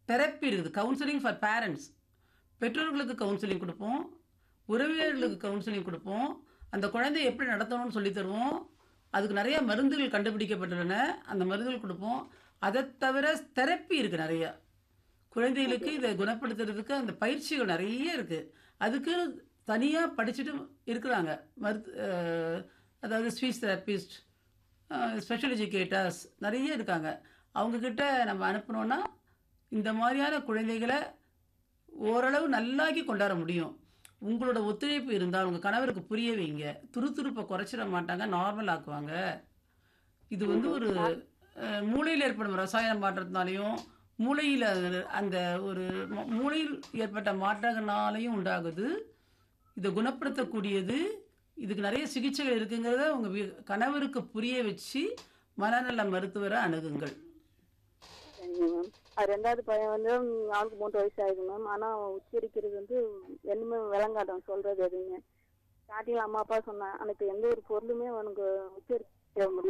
therapy இருக்குது counselling for parents பெற்றோர்களுக்கு counselling கொடுப்போம் உறவினர்களுக்கு கவுன்சிலிங் கொடுப்போம் அந்த குழந்தையை எப்படி நடத்தணும்னு சொல்லித் தருவோம் அதுக்கு நிறைய மருந்துகள் கண்டுபிடிக்கப்பட்டுள்ளன அந்த மருந்துகள் கொடுப்போம் அதை தவிர தெரப்பி இருக்குது நிறைய குழந்தைகளுக்கு இதை குணப்படுத்துறதுக்கு அந்த பயிற்சிகள் நிறைய இருக்குது அதுக்கு தனியாக படிச்சுட்டு இருக்கிறாங்க மருத்து அஹ், அதாவது ஸ்பீச் தெரப்பிஸ்ட் ஸ்பெஷல் எஜுகேட்டர்ஸ் நிறைய இருக்காங்க அவங்கக்கிட்ட நம்ம அனுப்புனோன்னா இந்த மாதிரியான குழந்தைகளை ஓரளவு நல்லாக்கி கொண்டாட முடியும் உங்களோட ஒத்துழைப்பு இருந்தால் உங்கள் கணவருக்கு புரிய வைங்க துருதுருப்பை குறைச்சிட மாட்டாங்க நார்மல் ஆக்குவாங்க இது வந்து ஒரு அஹ், மூளையில் ஏற்படும் ரசாயன மாற்றத்தினாலையும் மூளையில் அந்த ஒரு ம- மூளையில் ஏற்பட்ட மாற்றங்களாலையும் உண்டாகுது இதை குணப்படுத்தக்கூடியது இதுக்கு நிறைய சிகிச்சைகள் இருக்குங்கிறத உங்கள் வீ கணவருக்கு புரிய வச்சு மனநல மருத்துவரை அணுகுங்கள் சரிங்க மேம் அது ரெண்டாவது பையன் வந்து ம், அவனுக்கு மூன்று வயசு ஆகுது மேம் ஆனால் உச்சரிக்கிறது வந்து என்னமே விளங்காட்டம் சொல்றது எதுவுமே ஸ்டார்டிங்கில் அம்மா அப்பா சொன்னேன் எனக்கு எந்த ஒரு பொருளுமே அவனுக்கு உச்சரிக்க முடியல